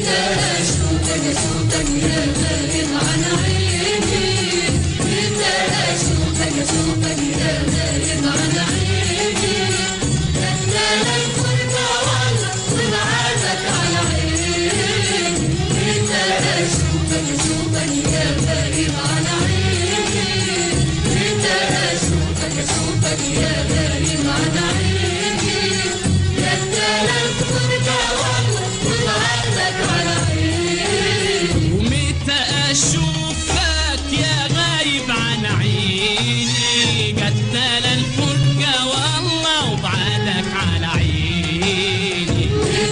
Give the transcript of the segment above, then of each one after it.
ومتى اشوفك يا غايب عن عيني قتل الفرقة والله وبعدك على عيني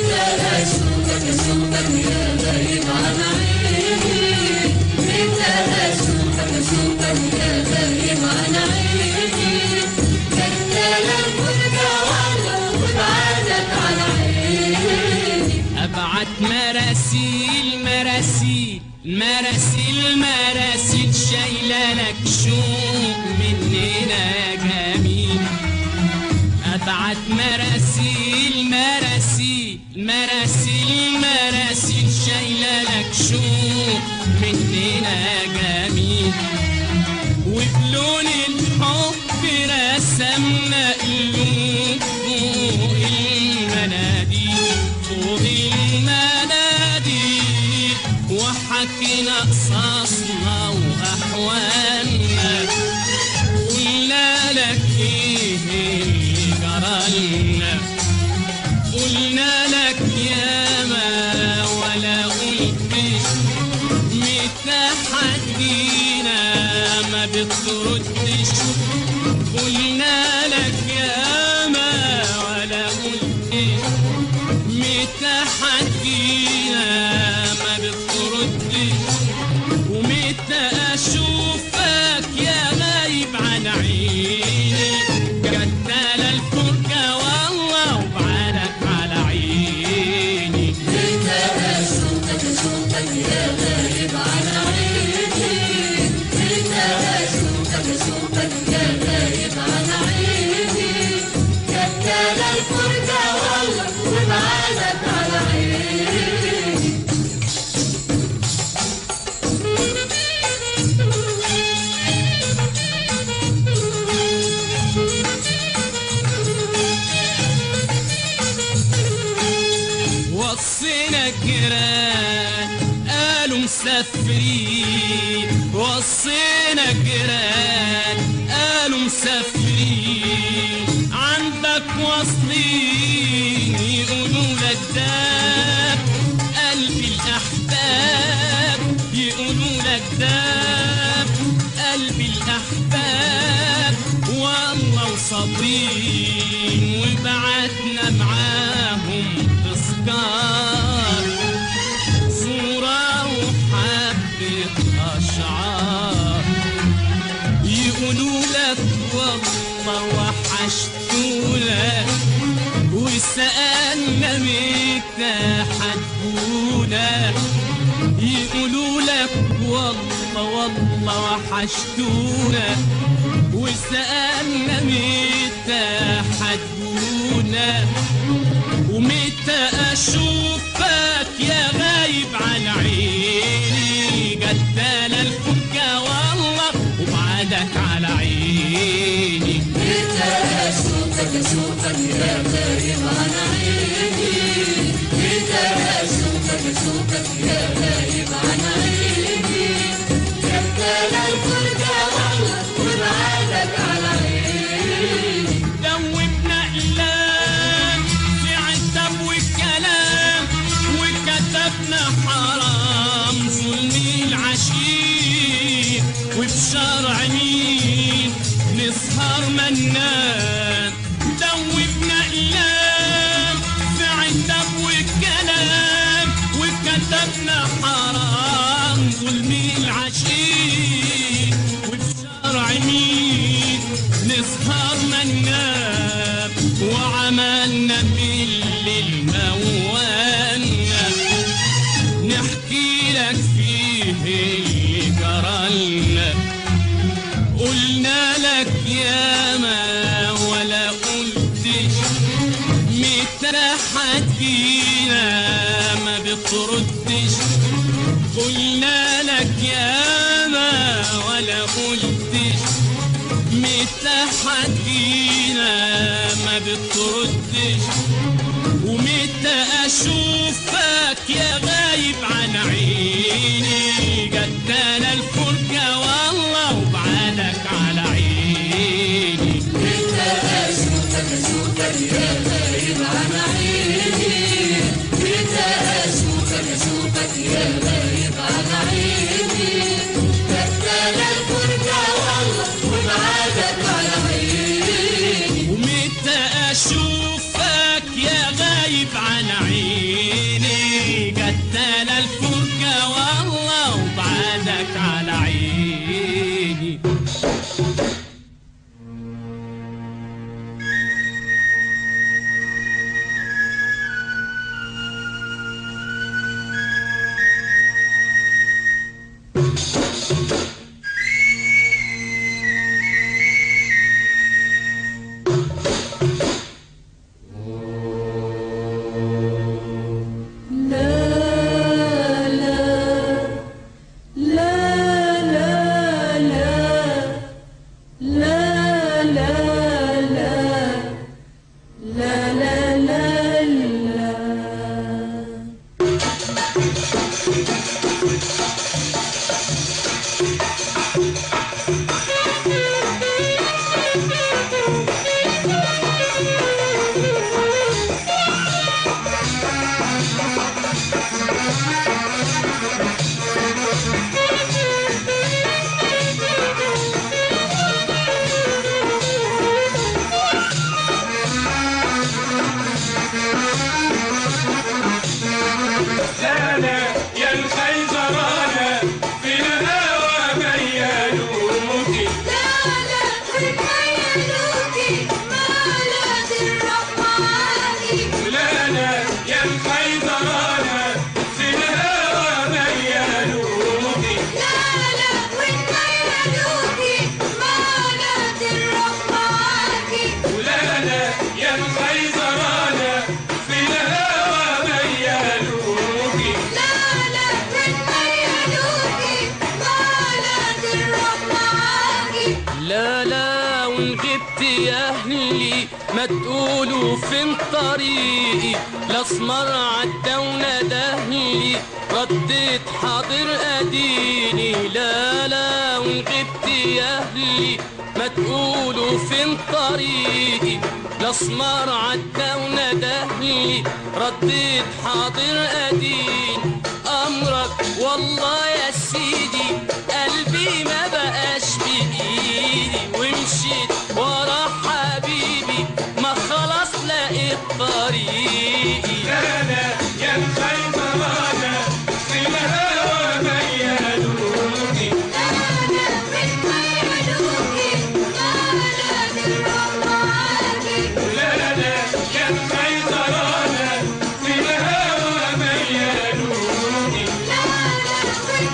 ابعت مراسيل مراسيل مراسيل مراسيل شايله لك شوق مننا يا جميل ابعت مراسيل مراسيل مراسيل مراسيل شايله لك شوق مننا يا جميل وبلون الحب رسمنا قلوب فوق المناديل فوق المناديل وحكينا قصصنا واحوالنا قلنا لك ايه اللي جرالنا قلنا لك ياما ولا قلتش متى حدينا ما بتردش قلنا لك ياما ولا قلتش متى حدينا ما بتردش ومتى اشوفك يا غايب عن عيني قتل الفرقة والله وبعدك على عيني وصينا الجيران قالوا مسافرين وصينا الجيران قالوا مسافرين عندك واصلين يقولوا لك داب قلبي الأحباب يقولوا لك داب قلبي الأحباب والله وصابرين وبعتنا معاهم تذكار صورة وحبة أشعار يقولوا لك والله وحشتونا وسألنا متى حتجونا يقولوا لك والله والله وحشتونا وسألنا متى حتجونا ومتى اشوفك يا غايب عن عيني قتل الفرقة والله وبعدك على عيني دوبنا اقلام في عتب والكلام وكتبنا حرام ظلم العشير وبشرع مين نسهر منام دوبنا اقلام في عتب والكلام وكتبنا حرام ظلم العشير وبشرع مين نسهر منام وعملنا بالليل موانا نحكي لك فيه اللي جرالنا قلنا لك يا ما أنا يا الخيزرانة في الهوى ميالوكي لا لا تخيلوكي مالت الرحمن ولانا يا الخيزرانة في الهوى ميالوكي لا لا تخيلوكي مالت الرحمن ولانا يا الخيزرانة في الهوى ميالوكي لا لا تخيلوكي مالت الرحمن لا لا وان غبت يا اهلي ما تقولوا فين طريقي الاسمر عدى وندهلي رديت حاضر اديني لا لا وان غبت يا اهلي ما تقولوا فين طريقي الاسمر عدى وندهلي رديت حاضر اديني امرك والله يا سيدي قلبي ما بقاش بايدي ومشيت ورا حبيبي ما خلاص لقيت طريقي أنا يا الخيزرانة في الهوى ميالوكي لا لا تخيلوكي مالت الرحمن ولانا يا الخيزرانة في الهوى ميالوكي لا لا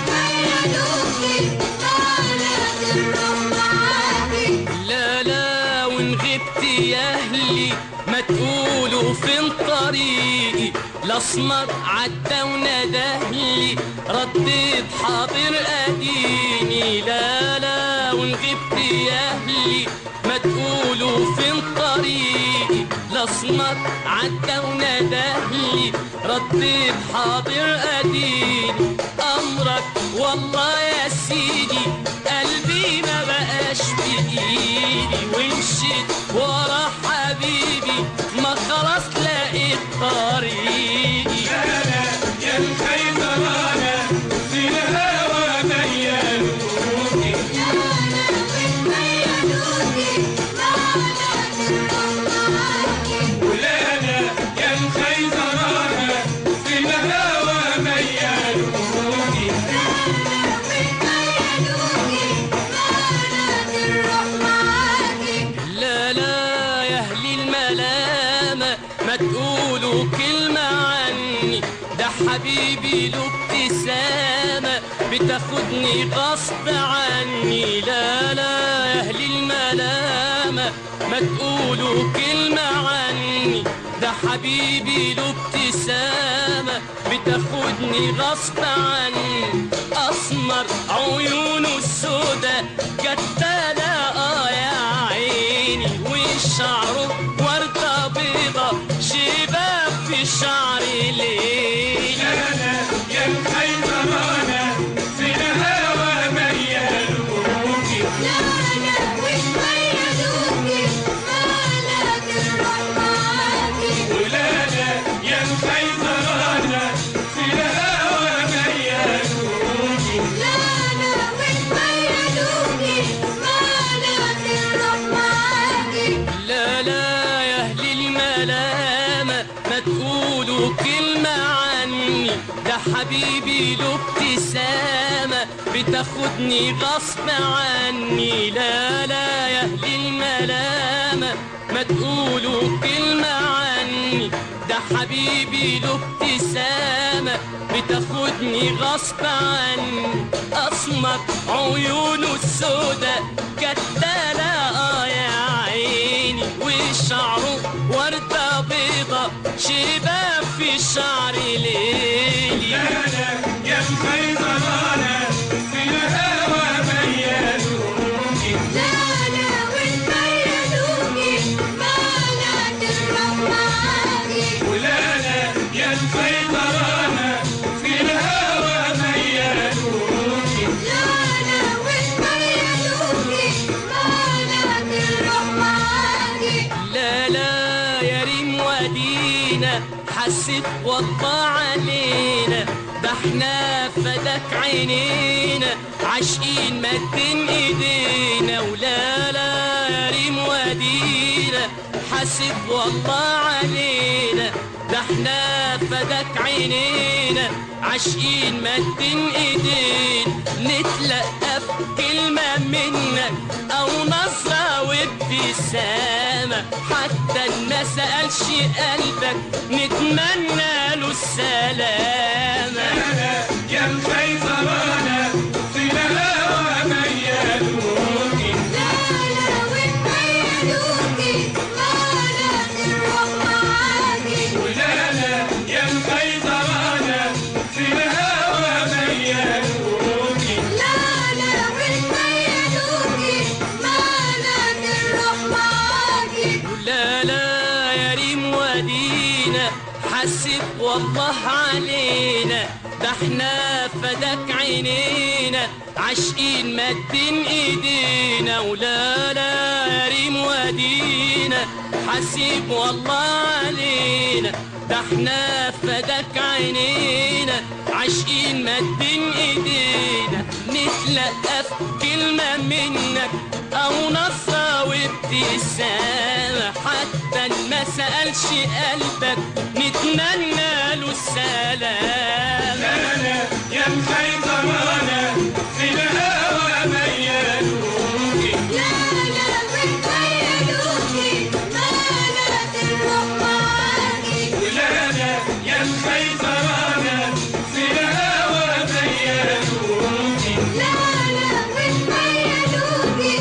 تخيلوكي مالت الرحمن لا لا وان غبت يا اهلي ما تقولوا فين طريقي الاسمر عدى وندهلي رديت حاضر اديني لا لا وان غبت يا اهلي ما تقولوا فين طريقي الاسمر عدى وندهلي رديت حاضر اديني امرك والله يا سيدي قلبي ما بقاش بايدي ومشيت ورا حبيبي ما خلاص لقيت طريقي أنا يا الخيزرانة في الهوى ميالوكي لا لا تخيلوكي مالت الرحمن ولانا يا الخيزرانة في الهوى ميالوكي لا لا يا اهل الملامة ما تقولوا كلمة عني ده حبيبي له ابتسامة بتاخدني غصب عني لا لا يا اهل الملامة ما تقولوا كلمة عني ده حبيبي له ابتسامة بتاخدني غصب عني اسمر عيونه السودا قتالة اه يا عيني وشعره وردة بيضة شباب في شعري ليلي أنا يا الخيزرانة في الهوى ميالوكي ولانا يا الخيزرانة في الهوى ميالوكي لا لا يا اهل الملامة ما تقولوا كلمة عني ده حبيبي له ابتسامة بتاخدني غصب عني لا لا يا اهل الملامة ما تقولوا كلمة عني ده حبيبي له ابتسامة بتاخدني غصب عني اسمر عيونه السودا كتالة اه يا عيني وشعره وردة بيضة شباب في شعري ليلي أنا يا الخيزرانة في الهوى ميالوكي ولانا يا الخيزرانة في الهوى ميالوكي لا لا يا ريم ودينا حسيت والله علينا احنا فداك عينينا عاشقين مدين ايدينا ولا لا يا ريم ودينا حاسب والله علينا ده احنا فداك عينينا عاشقين مدين ايدينا نتلقى كلمة منك او نظرة وابتسامة حتى ما سألش قلبك نتمنى له السلامة يا الخيزرانة في الهوى ميالوني لا وتميلوكي مالك الروح معاكي ولا لا يا الخيزرانة في الهوى ميالوني لا لا وتميلوكي مالك الروح معاكي لا لا يا ريم ودينا حاسب والله علينا ده احنا فداك عينينا عاشقين مدين ايدينا ولا لا يا ريم ودينا حاسب والله علينا ده احنا فداك عينينا عاشقين مدين ايدينا نتلقى في كلمة منك او نصرة وابتسامة حتى ما سألش قلبك نتمنى له السلامة لا لا يا الخيزرانة في الهوى ميالوني لا لا وتميلوكي مالك الروح معاكي ولا لا يا الخيزرانة في الهوى ميالوني لا لا وتميلوكي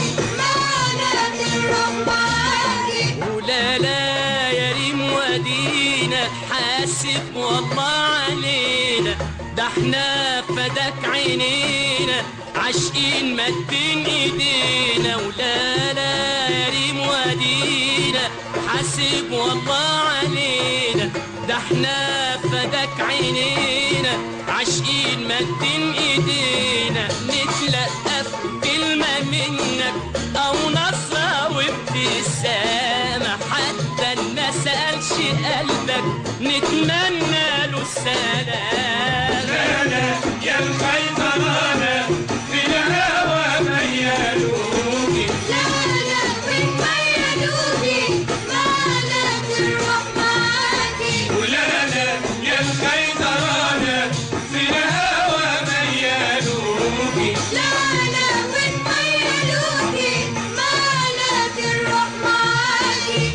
مالك الروح معاكي ولا لا يا ريم ودينا حاسب والله علينا ده احنا فداك عينينا عاشقين مدين ايدينا ولا لا يا ريم ودينا حاسب والله علينا ده احنا فداك عينينا عاشقين مدين ايدينا نتلقى في كلمة منك او نصرة وابتسامة حتى ما سألش قلبك نتمنى له السلام لا لا يا الخيزرانة في الهوى ميالوني لا لا وتميلوكي مالك الروح معاكي ولا لا يا الخيزرانة في الهوى ميالوني لا لا وتميلوكي مالك الروح معاكي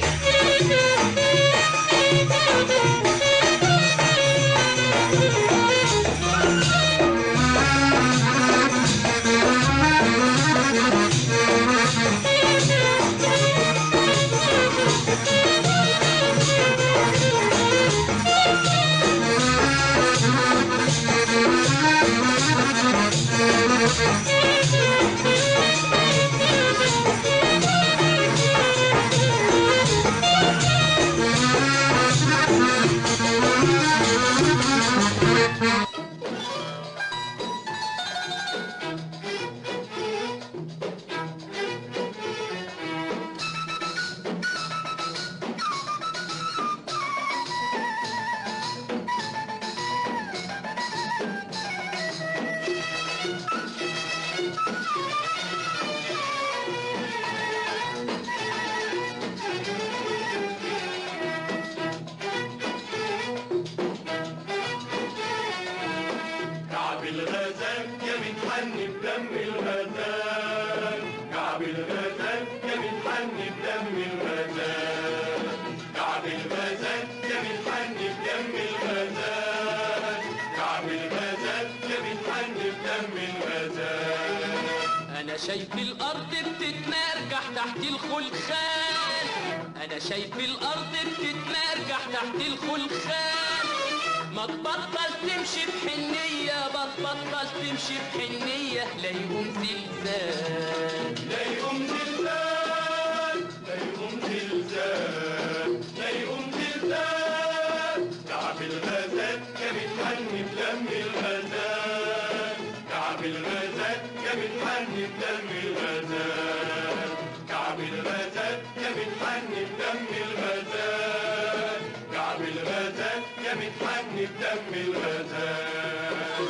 كعب الغزال يا متحن بدم الغزال كعب الغزال يا متحن بدم الغزال كعب الغزال يا متحن بدم الغزال كعب الغزال يا متحن بدم الغزال انا شايف الارض بتتمرجح تحت الخلخال انا شايف الارض بتتمرجح تحت الخلخال ما تبطل تمشي بحنية بتبطل تمشي بحنية لا يقوم زلزال لا يقوم زلزال لا يقوم زلزال لا يقوم زلزال كعب الغزال يا متحن بدم الغزال كعب الغزال يا متحن بدم الغزال كعب الغزال يا متحن بدم الغزال كعب الغزال يا متحن بدم الغزال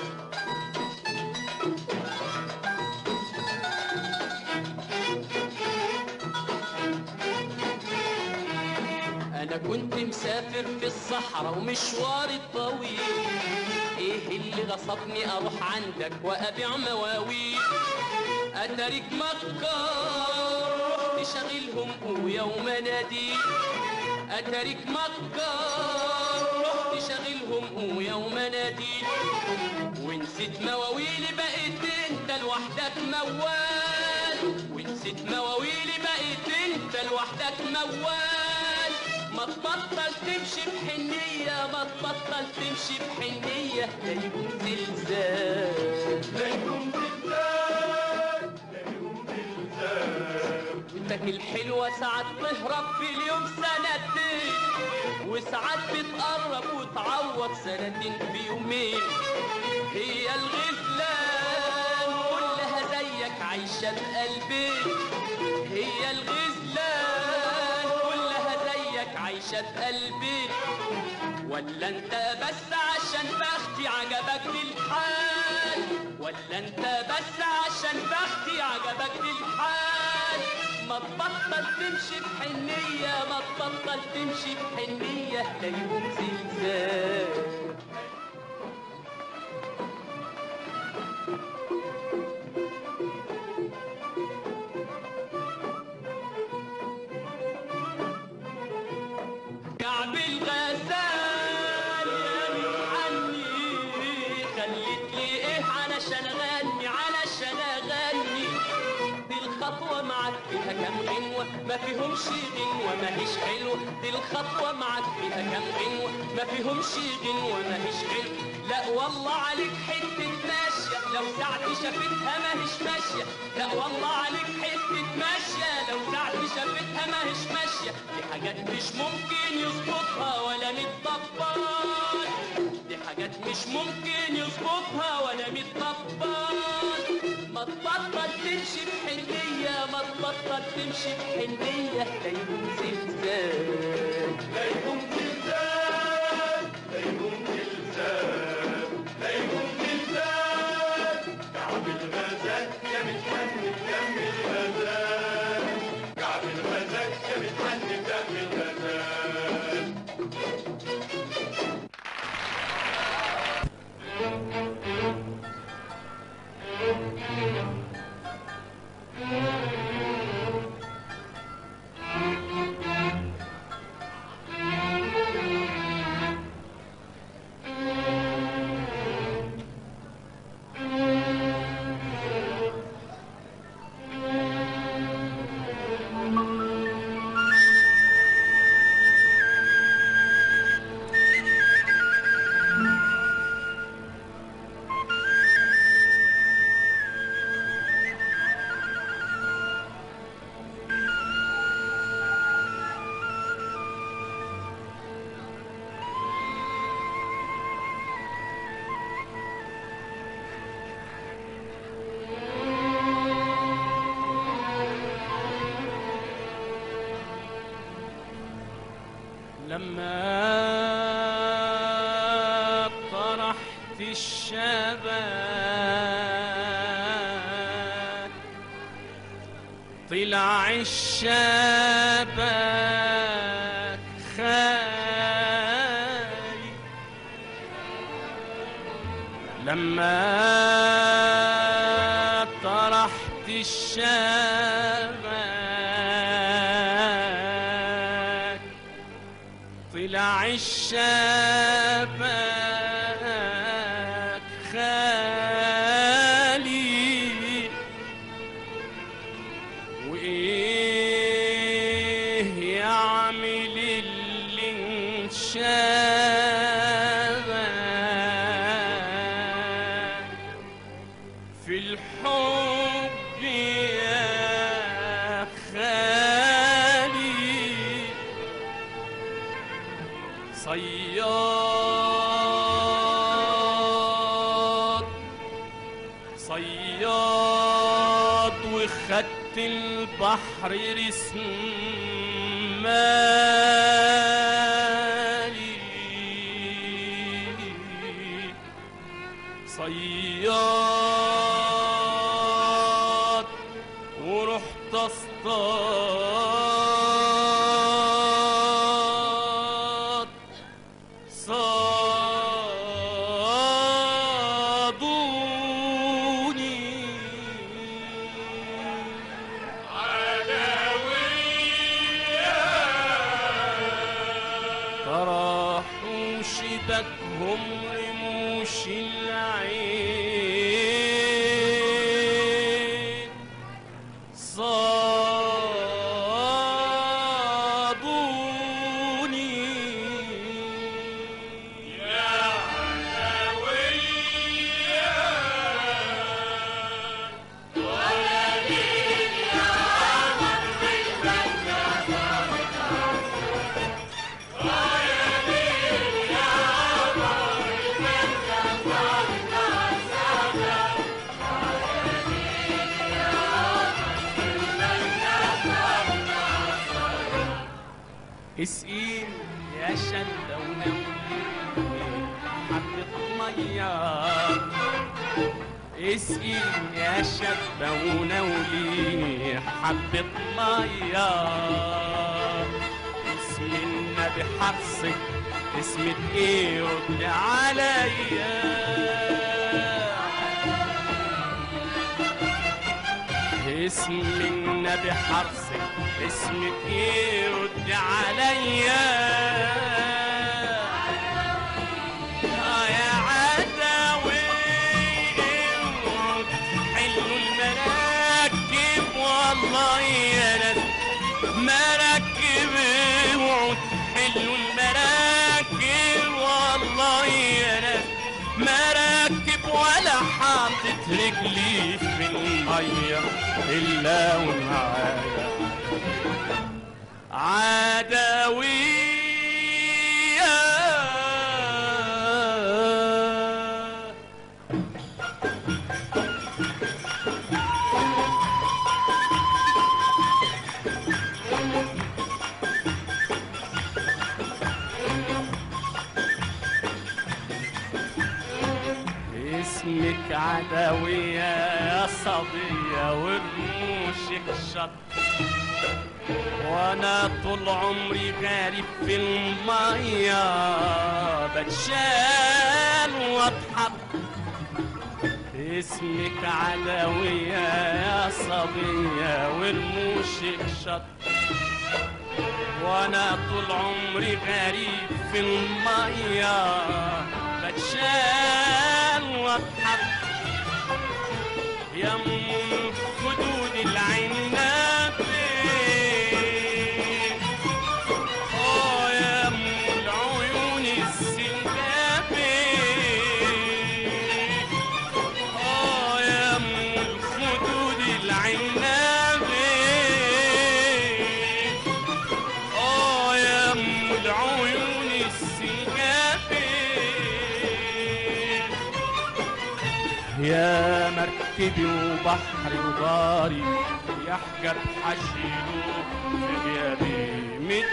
كنت مسافر في الصحراء ومشواري طويل ايه اللي غصبني اروح عندك وابيع مواويل اتاريك مكار رحت شاغلهم قويا ومناديل اتاريك مكار رحت شاغلهم قويا ومناديل ونسيت مواويلي بقيت انت لوحدك موال ونسيت مواويلي بقيت انت لوحدك موال ما تبطل تمشي بحنية ما تبطل تمشي بحنية لا يكون زلزال لا يكون زلزال لا يكون زلزال بنتك الحلوة ساعات تهرب في اليوم سنتين وساعات بتقرب وتعوض سنتين في يومين هي الغزلان كلها زيك عايشة بقلبي هي الغزلان كلها زيك عايشة بقلبي ولا انت بس عشان بختي عجبك الحال ولا انت بس عشان بختي عجبك الحال ما تبطل تمشي بحنية ما تبطل تمشي بحنية لا يقوم زلزال كعب الغزال يا عني خليت لي ايه علشان اغني علشان اغني دي الخطوة معاك فيها كام غنوة ما فيهمش غنوة ما هيش حلوة دي الخطوة معاك فيها كام غنوة ما فيهمش غنوة ما هيش حلوة لا والله عليك حتة ماشية لو ساعتي شافتها ما هيش ماشية لا والله عليك حتة ماشية لو ساعتي شافتها ما هيش ماشية دي حاجات مش ممكن يظبطها ولا متطبل دي حاجات مش ممكن يظبطها ولا متطبل ما تبطل تمشي بحنية ما تبطل تمشي بحنية لا يكون زلزال لا يكون زلزال لا يكون زلزال لا يكون زلزال كعب الغزال يا متحني بدم الغزال كعب الغزال يا متحني بدم الغزال لما طرحت الشبك طلع الشبك خالي لما طرحت الشبك طلع الشبك خالي وايه يعمل اللي انشبك في الحب يا خالي صياد صياد وخدت البحر رسم مالي صياد ورحت اصطاد هم رموش العين صابوني يا علوية اسقين يا شدة ونولي حبة مية اسقين يا شدة ونولي حبة مية اسم النبي حرصك اسمك ايه رد عليا اسم النبي حرصك اسمك ايه رد عليا آه يا عدوي حلوا المراكب والله يا ناس مراكب اوعوا حلوا المراكب والله يا ناس مراكب ولا حاطط رجلي في المية إلا ومعايا عدوية اسمك عدوية يا صبية ورموشك شط وانا طول عمري غارب في المية بتشال واضحك اسمك عدوية يا صبية ورموشك شط وانا طول عمري غريب في المية بتشال واضحك يا ام خدود العناب اه يا ام العيون السندابي اه يا ام الخدود العنابي اه يا ام العيون السجابي يا مركبي وبحري وداري يا حجر حشيله في غيابي مد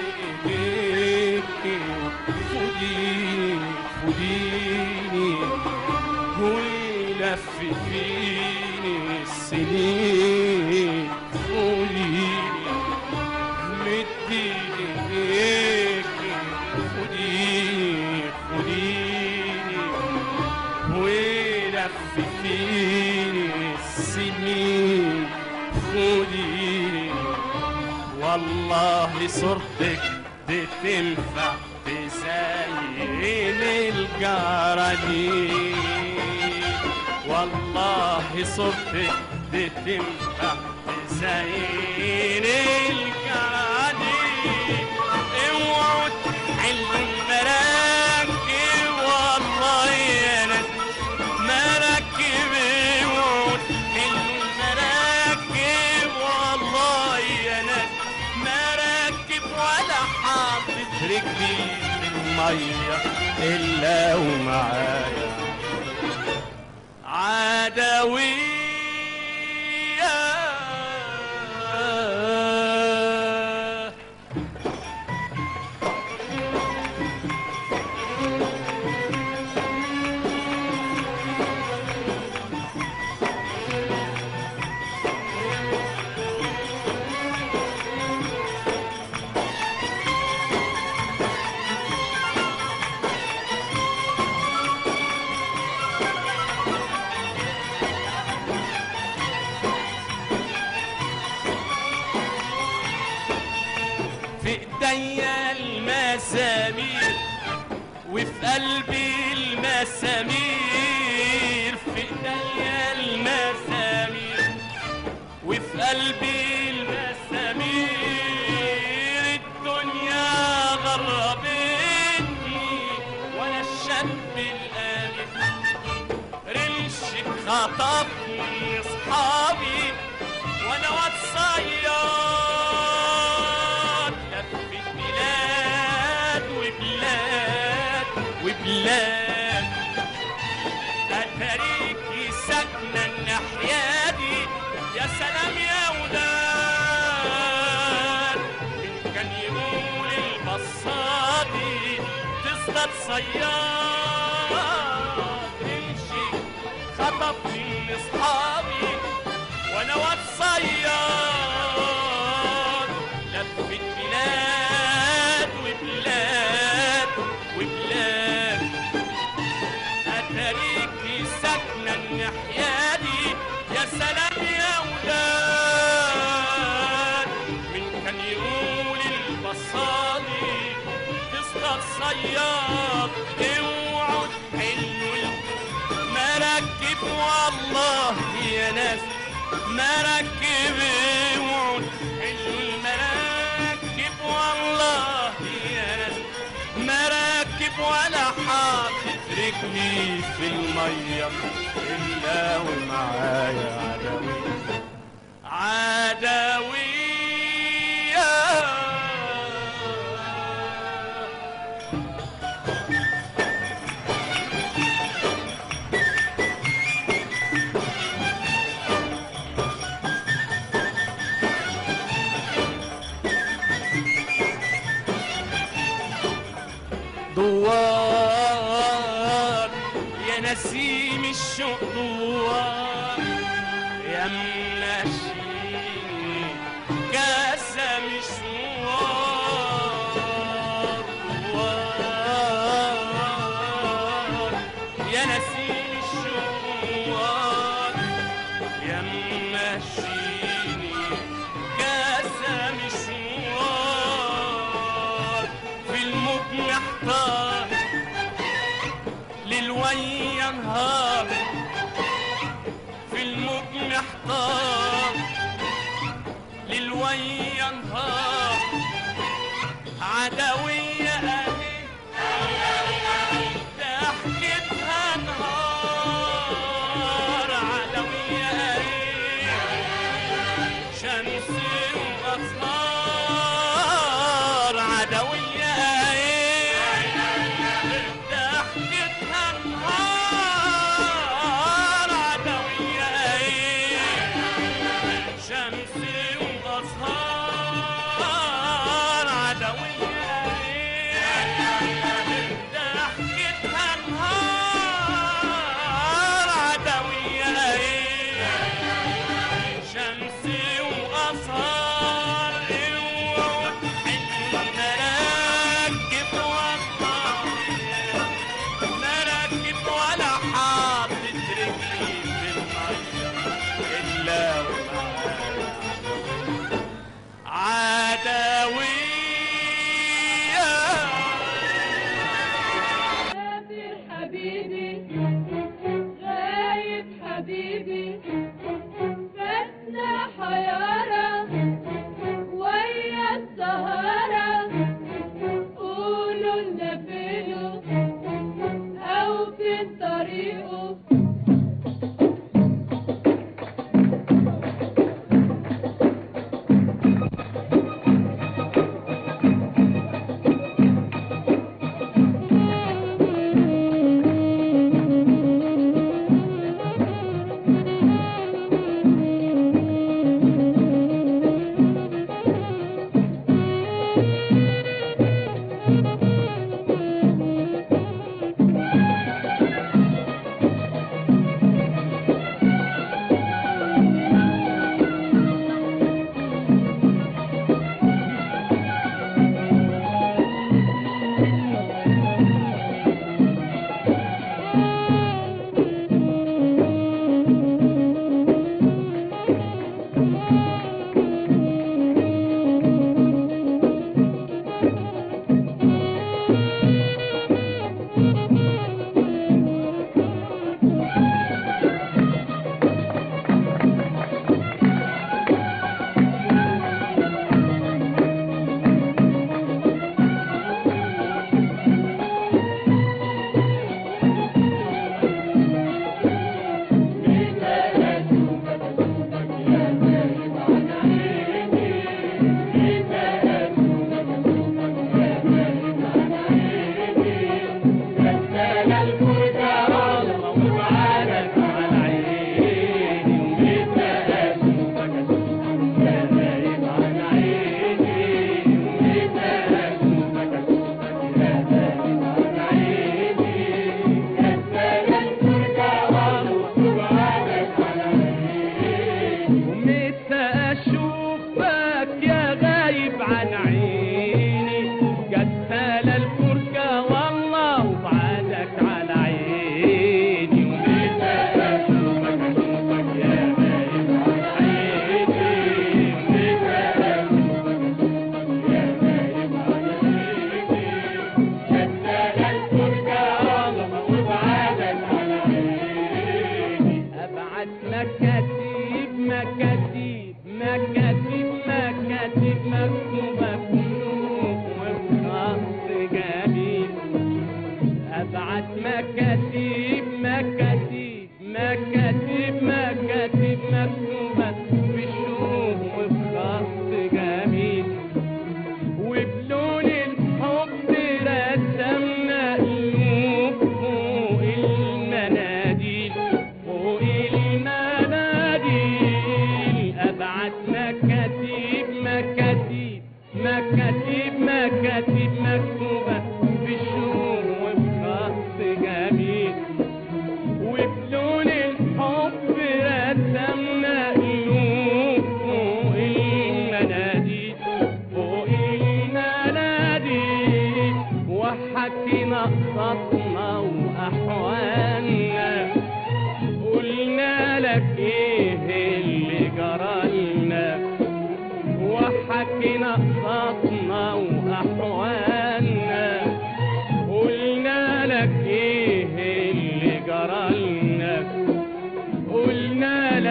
ايديكي خديني خديني ولففيني السنين خديني مدي ايديكي خديني خديني ولففيني السنين خديني والله صورتك بتنفع تزين الجرانين والله صورتك بتنفع تزين الجرانين اوعوا تحلوا المراكب والله يا ناس مراكب اوعوا تحلوا المراكب والله يا ناس مراكب ولا حاطط رجلي في المية إلا ومعايا عدوية قلبي المسامير في ايديا المسامير وفي قلبي المسامير الدنيا غربتني وانا الشاب الالف رمشك خطفني اصحابي وانا واد صياد لفت بلاد وبلاد وبلاد اتاريكي ساكنه الناحيه دي يا سلام يا ولاد مين كان يقول البصادي تصطاد صياد امشي خطفني اصحابي وانا واد صياد لفت بلاد وبلاد وبلاد اتاريكي ساكنه الناحيه دي يا سلام يا ولاد مين كان يقول البصادي تصطاد صياد اوعوا تحلوا مراكب والله يا ناس مراكب اوعوا تحلوا المراكب والله يا ناس مراكب ولا حاطط رجلي في المية إلا ومعايا عدوية عدوية دوار يا نسيم الشوق دوار يا مناشيني كاسة مشوار دوار يا نسيم الشوق دوار يا مناشيني كاسة مشوار في الموج محتار للويا نهار في الموج محتار للويا نهار عدوية أهي ضحكتها نهار عدوية أهي شمس وأسهار عدوية أهي ضحكتها نهار عدوية أهي شمس وأسهار عدوية أهي ضحكتها نهار عدوية أهي شمس وأسهار اوعوا تحلوا المراكب والطاير مراكب ولا حاطط رجلي في المية إلا ومعايا عدوية سافر حبيبي غايب حبيبي فاتنا حيارة ويا السهرة قولوا لنا فينه أو في طريقه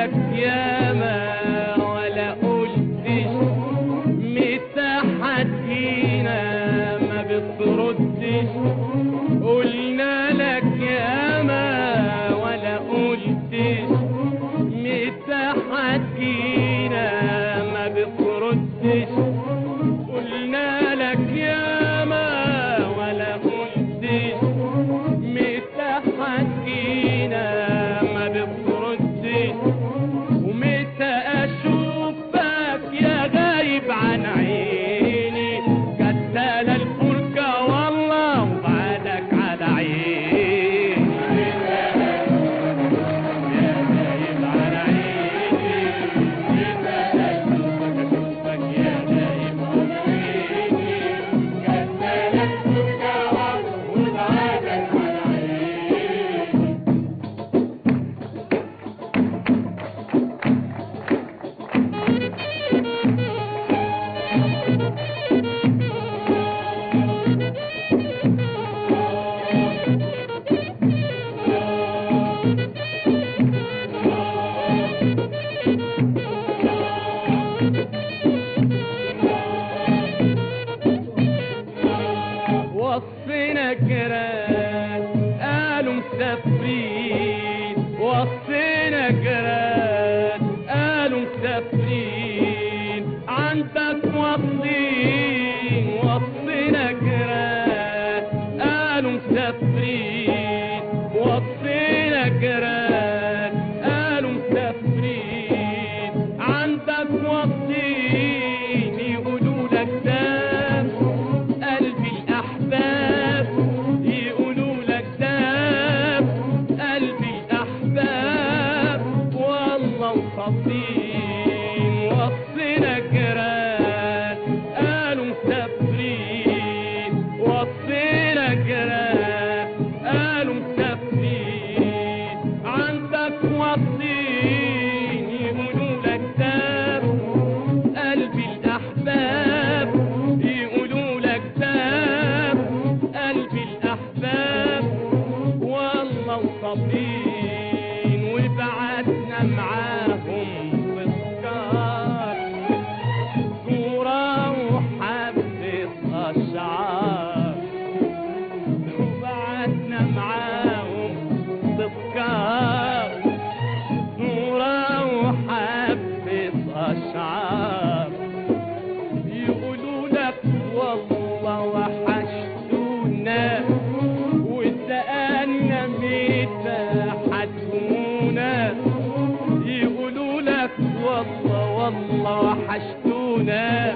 لك ياما ولا قلتش متى هتجينا ما بتردش قلنا لك ياما ولا قلتش متى هتجينا ما بتردش قلنا لك ياما ولا قلتش متى هتجينا ما بتردش ومتى اشوفك يا غايب عن عيني كتال الفركة والله وبعدك على عيني يا غايب عن عيني متى اشوفك اشوفك يا غايب عن عيني كتال الفركة والله وبعدك على عيني وصينا جيران قالوا مسافرين وصينا جيران قالوا مسافرين عندك وصين وصينا جيران قالوا مسافرين وصينا جيران قالوا مسافرين عندك وصين يقولوا لك دام قلبي الأحباب يقولوا لك داب قلبي الأحباب والله وصين وصينا جيران قالوا مسافرين وصينا جيران قالوا مسافرين عندك وصين يقولوا لك داب قلبي الأحباب يقولوا لك داب قلبي الأحباب والله وصابين وبعتنا معاهم تذكار صورة وحبة أشعار وبعتنا معاهم تذكار صورة وحبة أشعار يقولوا لك والله وحشتونا وسألنا متى حتكونا يقولوا لك والله والله وحشتونا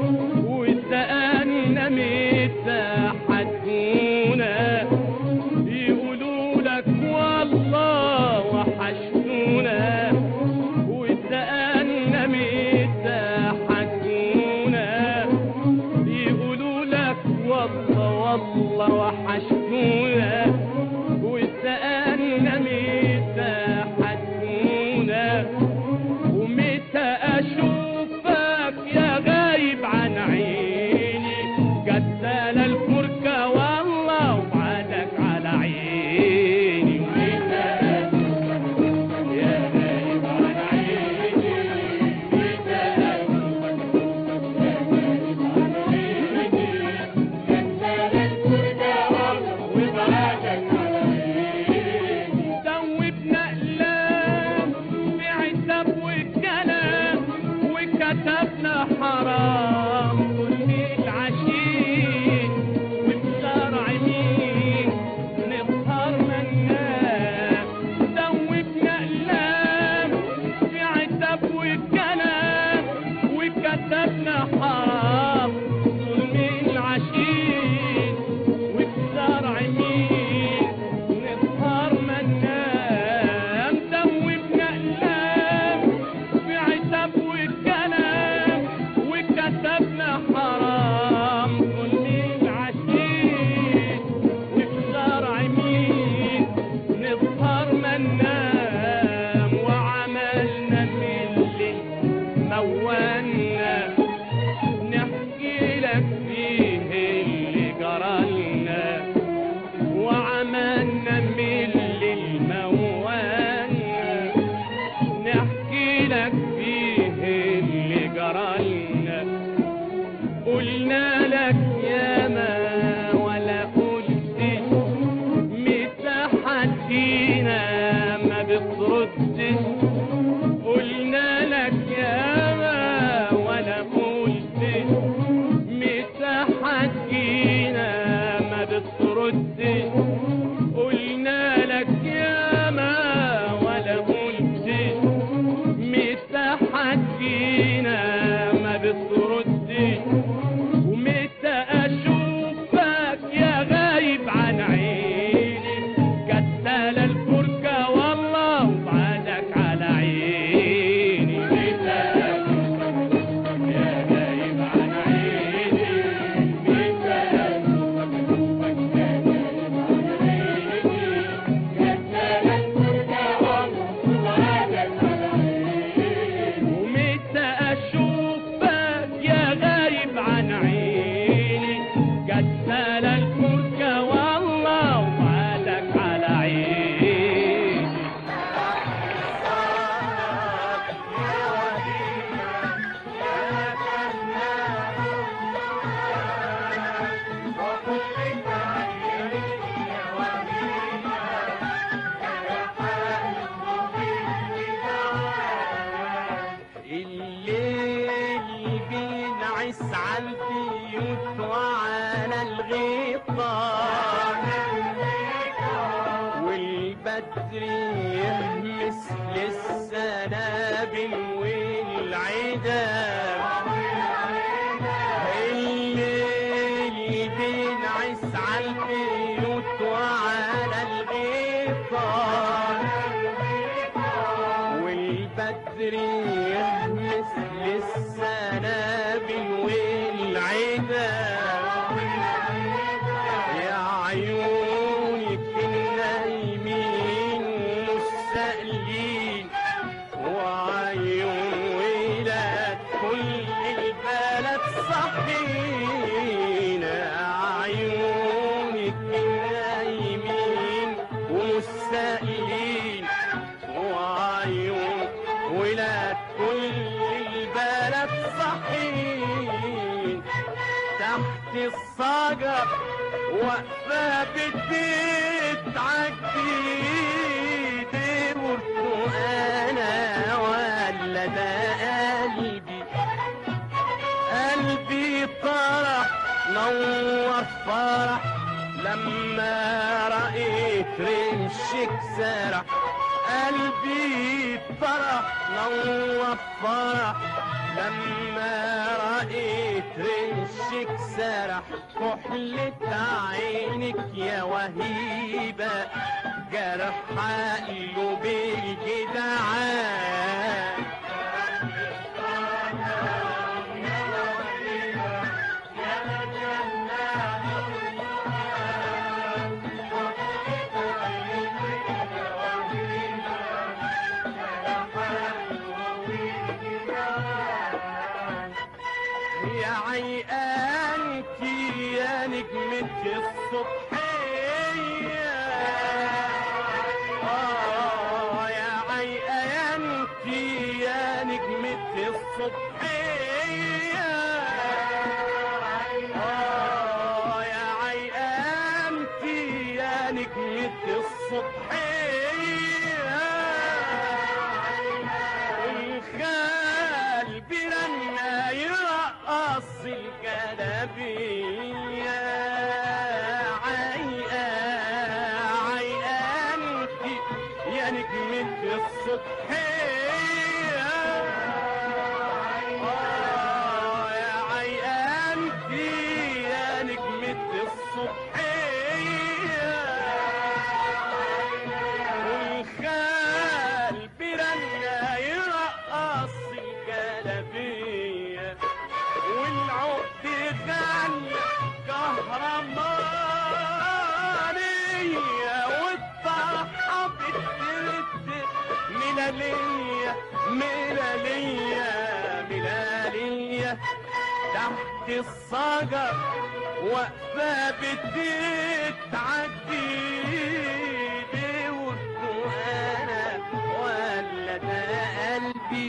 وسألنا متى حتكونا يقولوا لك والله وحشتونا وسألنا متى حتكونا يقولوا لك والله والله وحشتونا وسألنا متى حتكونا ومتى أشوفك يا غايب عن عيني قتال الفركة والله وبعدك على عيني ومتى أشوفك يا غايب عن عيني متى أشوفك يا غايب عن عيني قتال الفركة والله وبعدك على عيني دوبنا أقلام بعتاب والكلام وكتبنا حرام كل العشيق وبشرع مين نسهر منام دوبنا أقلام بعتاب والكلام وكتبنا حرام ظلم العشيق وبشرع مين نسهر منام بتردش قلنا لك ياما ولا قلتش متى حكينا ما بتردش قلنا لك ياما ولا قلتش متى حكينا ما بتردش ومتى اشوفك يا غايب عن عيني كتال الفركة والله وبعدك على عيني متى اشوفك يا غايب عن عيني متى اشوفك يا غايب عن عيني كتال الفركة والله وبعدك على عيني ومتى اشوفك يا غايب عن عيني كتال الفركة والله وبعدك على عيني الليل بينعس على البيوت وعلى الغيطان والبدر يهمس للسنابل والعدام الليل بينعس على البيوت وعلى الغيطان والبدر يهمس للسنابل والعدام يا عيونك النايمين مستقلين وعيون ولاد كل البلد صحينا عيونك النايمين ومستقلين وعيون ولاد كل البلد صحيين تحت الصجر واقفة بتبيت عجيب برتقانة ولا ده قلبي قلبي طرح نور فرح لما رأيت رمشك سرح قلبي طرح نور فرح لما رأيت رمشك سرح كحلة عينك يا وهيبة جرح قلبي الجدعان يا عيقانك يا نجمة الصبحية آه يا عيقانك يا نجمة الصبحية آه يا عيقانك يا نجمة الصبحية الخال برنا يرقص الجلابية عيقة عيقانتي يا نجمة الصبحية آه يا عيقانتي يا نجمة الصبحية والخال برنا يرقص الجلابية والعقد غنى كهرمانية والطرحة بترد ملالية ملالية ملالية تحت الصجر واقفة بتتعدي انا ولا ده قلبي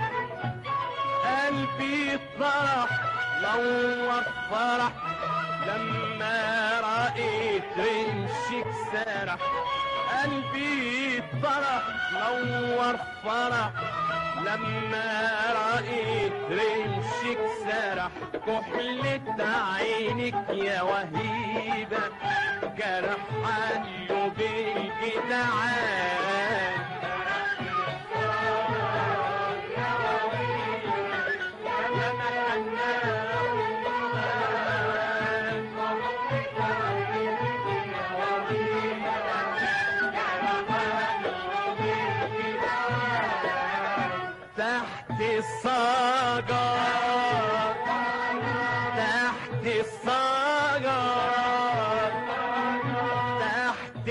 قلبي طرح نور فرح لما رأيت رمشك سرح قلبي فرح نور فرح لما رأيت رمشك سرح كحلة عينك يا وهيبة جرح قلبي الجدعان تحت الصاجة تحت الصاجة تحت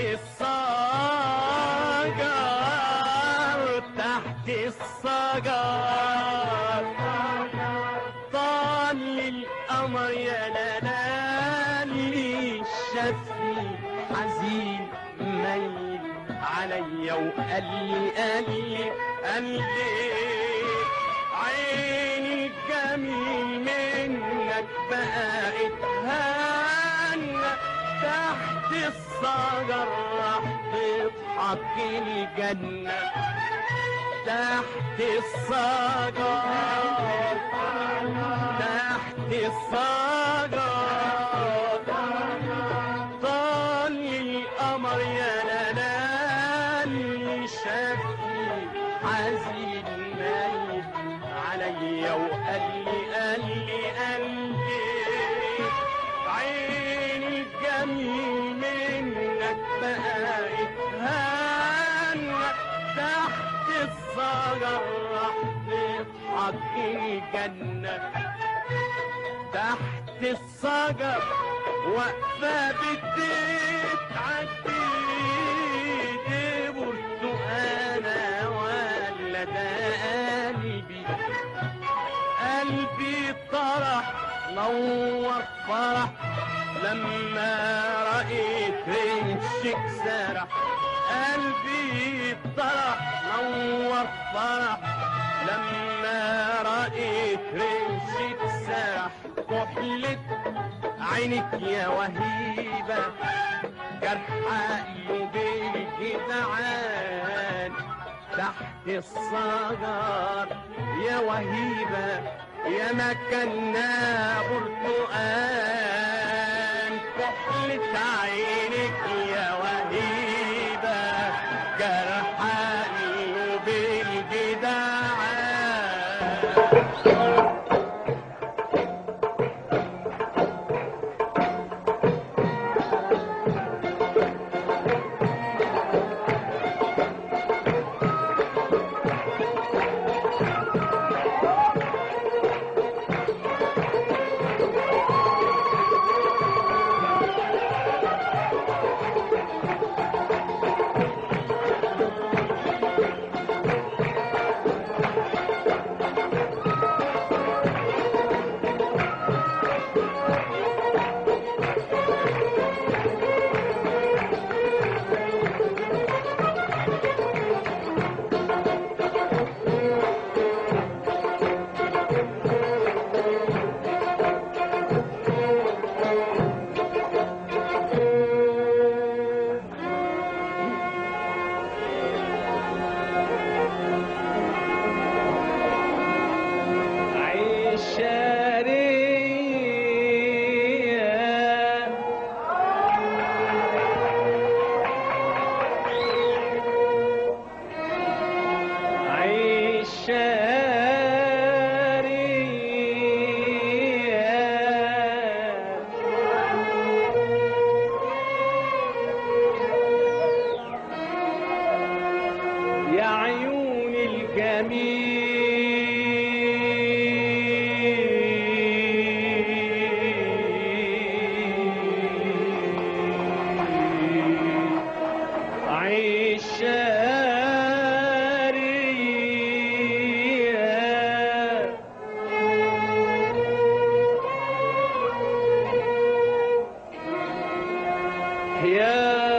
الصاجة تحت الصاجة طال القمر يا لالي شافني حزين ميل عليا وقال لي قال لي قال لي عيني الجميل منك بقت هانة تحت الصجر راح تضحك الجنة تحت الصجر تحت الصجر طال القمر يا لالي شافني حزين ميت عليا وقال لي قال لي قال لي عين الجميل منك بقت هانة تحت الصجر راح تضحك الجنة تحت الصجر واقفة بتتعدي دي برتقانة ولا ده قلبي قلبي طرح نور فرح لما رأيت رمشك سرح قلبي طرح نور فرح لما رأيت رمشك سرح كحلة عينك يا وهيبة جرح قلبي الجدعان تحت الصجر يا وهيبة يا مكنا برتقان كحلة عينك يا وهيبة جرح قلبي الجدعان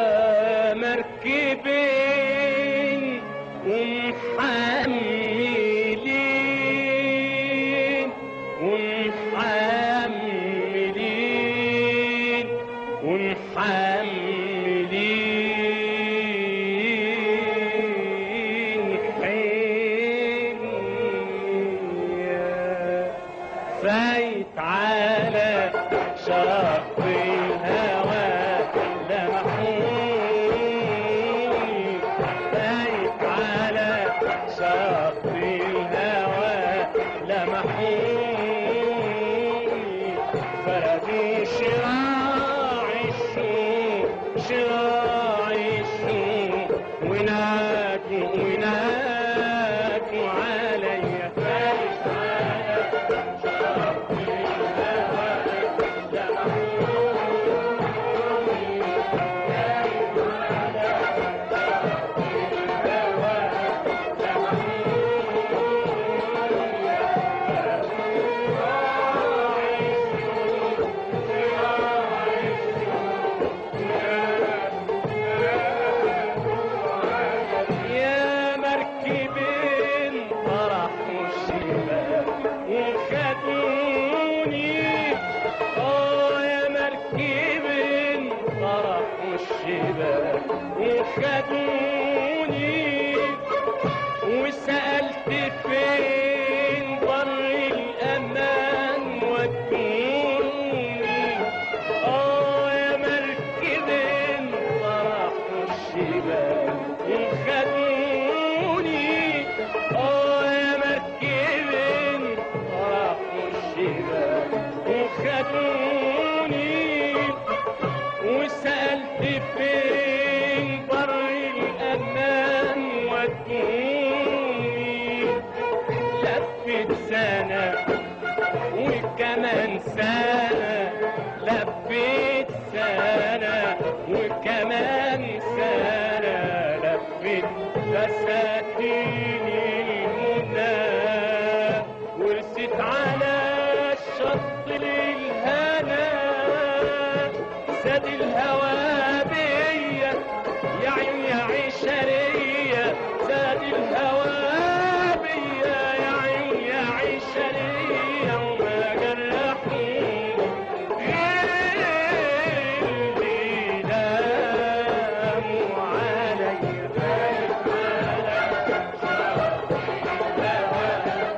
يا مركبين ومحملين فايت على شط الهوى لمحوني فايت على شط الهوى لمحوني فردوا شراع الشوق شراع الشوق ونادوا ونادوا عليا فايت على شط الهوى لمحوني فايت على شط الهوى يا مركبين فرحوا الشباب وخدوني اه يا مركبين فرحوا الشباب وخدوني وسألت فين بر الأمان ودوني اه يا مركبين فرحوا الشباب وخدوني اه يا مركبين فرحوا الشباب وخدوني وسألت فين بر الأمان ودوني لفت سنة وكمان سنة لفت سنة وكمان سنة لفت بساتين المنى ورست على الشط للهنا زاد الهوى بيا يا عين يا عشرية زاد الهوى بيا يا عين يا عشرية وما جرحوني اللي لاموا عليا فايت على شط الهوى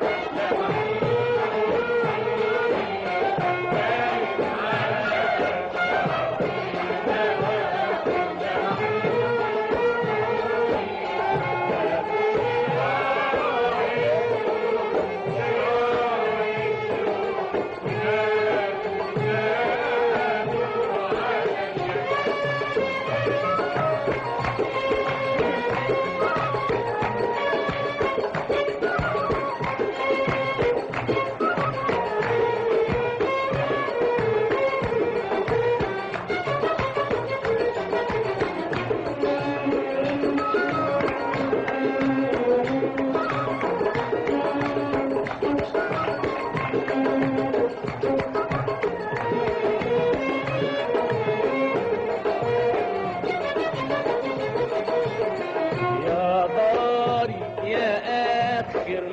فايت على يا داري يا آخر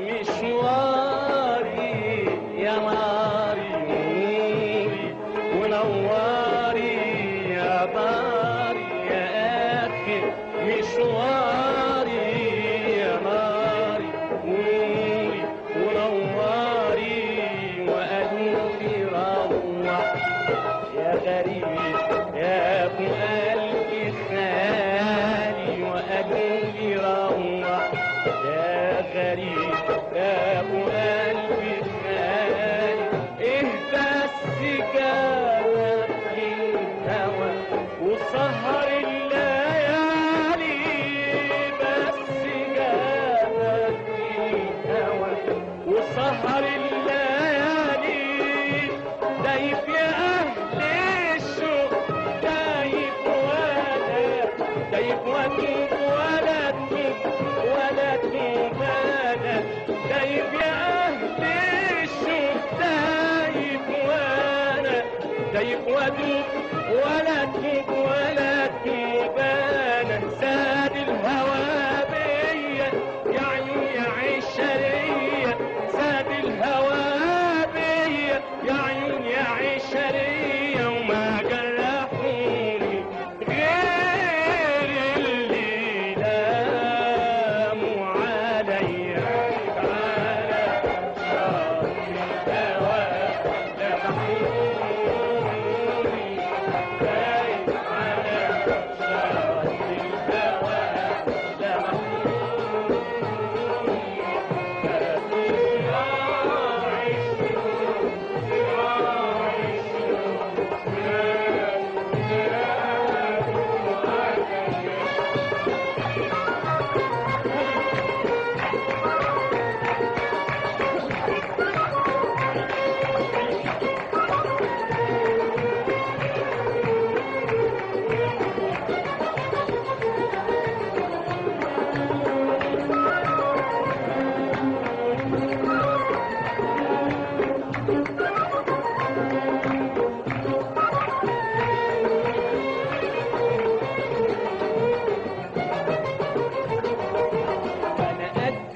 مشواري يا ناري نوري ونواري يا داري يا آخر مشواري يا ناري نوري ونواري وقالوا لي روح يا غريب يا ابو قلبي خالي وقلبي روح يا غريب يا ابو قلبي خالي اهدى السجارة للهوى وسهر الليالي بس جابت الهوى وسهر الليالي دايب يا اهل الشوق دايب ولا دايب واتوب ولا توب ولا توب انا دايب يا اهل الشوق دايب وانا دايب واتوب ولا توب ولا توب انا زاد الهوى بيا يا عيون يا عشرية زاد الهوى بيا يا عيون يا عشرية وما جرحوني غير اللي لاموا عليا على شاطئ الهوى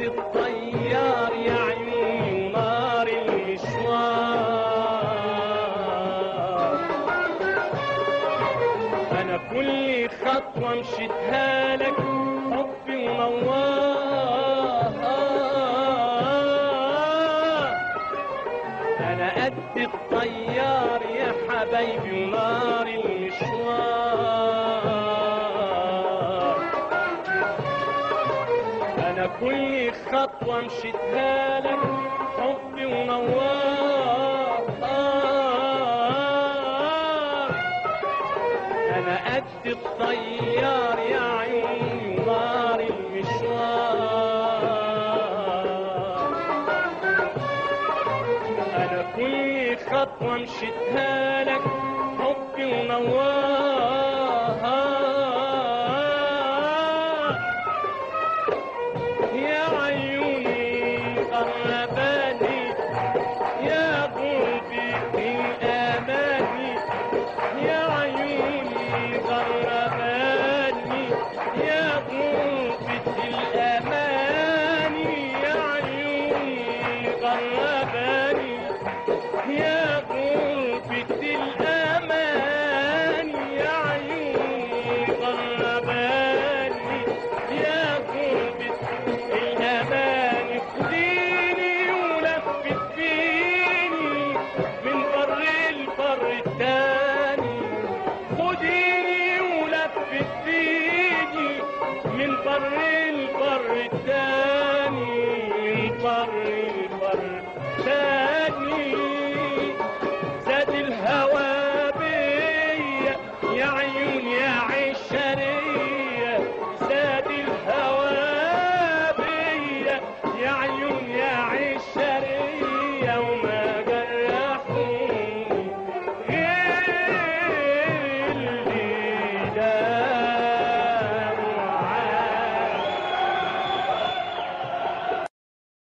الطيار يا عيوني ونار المشوار انا كل خطوه مشيتها لك حبي ونوار انا قد الطيار يا حبايبي ونار المشوار انا كل خطوه مشيتها لك حبي ونوار انا قد الطيار يا عيوني ونار المشوار انا كل خطوه مشيتها لك حبي ونوار يا عيوني قرباني يا قلبي الاماني يا عيوني قرباني يا قلبي الاماني يا عيوني قرباني يا غربة الأمان يا عيوني غرباني يا غربة الأمان خديني ولفت فيني من بر البر التاني خديني ولفت فيني من بر البر التاني